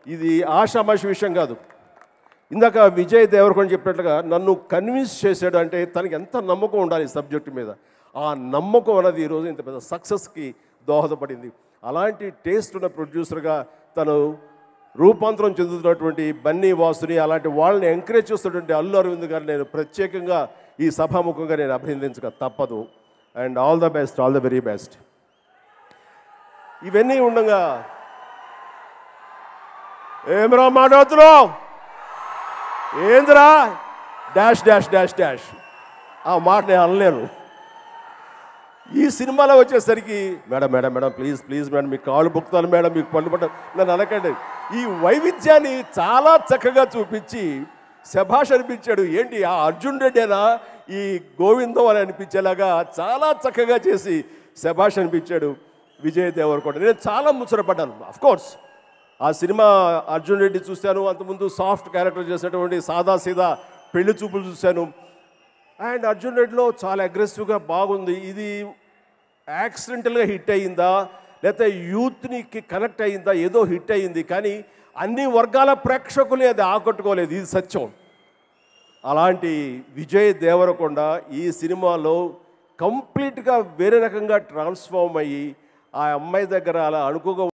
ఇది ఆషామాషి విషయం కాదు ఇందాక విజయ్ దేవరకొండ చెప్పినట్లుగా నన్ను కన్విన్స్ చేశాడు అంటే తనకి ఎంత నమ్మకం ఉండాలి ఈ సబ్జెక్టు మీద ఆ నమ్మకం అన్నది ఈరోజు ఇంత పెద్ద సక్సెస్కి దోహదపడింది అలాంటి టేస్ట్ ఉన్న ప్రొడ్యూసర్గా తను రూపాంతరం చెందుతున్నటువంటి బన్నీ వాసుని అలాంటి వాళ్ళని ఎంకరేజ్ చేస్తున్నటువంటి అల్లు అరవింద్ గారు నేను ప్రత్యేకంగా ఈ సభాముఖంగా నేను అభినందించక తప్పదు and all the best all the very best ఇవన్నీ ఉండగా ఏమిరా మాట్లాడుతున్నావు ఏందిరా డాష్ డాష్ డాష్ డాష్ ఆ మాట నేను అనలేను ఈ సినిమాలో వచ్చేసరికి madam madam madam please please madam మీకు కాళ్ళు బుక్తాను మేడం మీకు పళ్ళు పట్ట నన్ను అనకండి ఈ వైవిధ్యాన్ని చాలా చక్కగా చూపించి శభాష్ అనిపించాడు ఏంటి ఆ అర్జున్ రెడ్డేనా ఈ గోవిందం అని అనిపించేలాగా చాలా చక్కగా చేసి శభాష్ అనిపించాడు విజయ్ దేవరకొండ నేను చాలా ముచ్చటపడ్డాను అఫ్ కోర్స్ ఆ సినిమా అర్జున్ రెడ్డి చూశాను అంతకుముందు సాఫ్ట్ క్యారెక్టర్ చేసినటువంటి సాదా సీదా పెళ్లి చూపులు చూశాను అండ్ అర్జున్ రెడ్డిలో చాలా అగ్రెసివ్గా బాగుంది ఇది యాక్సిడెంటల్గా హిట్ అయ్యిందా లేకపోతే యూత్ని కనెక్ట్ అయ్యిందా ఏదో హిట్ అయ్యింది కానీ అన్ని వర్గాల ప్రేక్షకుల్ని అది ఆకట్టుకోలేదు ఇది సత్యం అలాంటి విజయ్ దేవరకొండ ఈ సినిమాలో కంప్లీట్గా వేరే రకంగా ట్రాన్స్ఫార్మ్ అయ్యి ఆ అమ్మాయి దగ్గర అలా అనుకోగా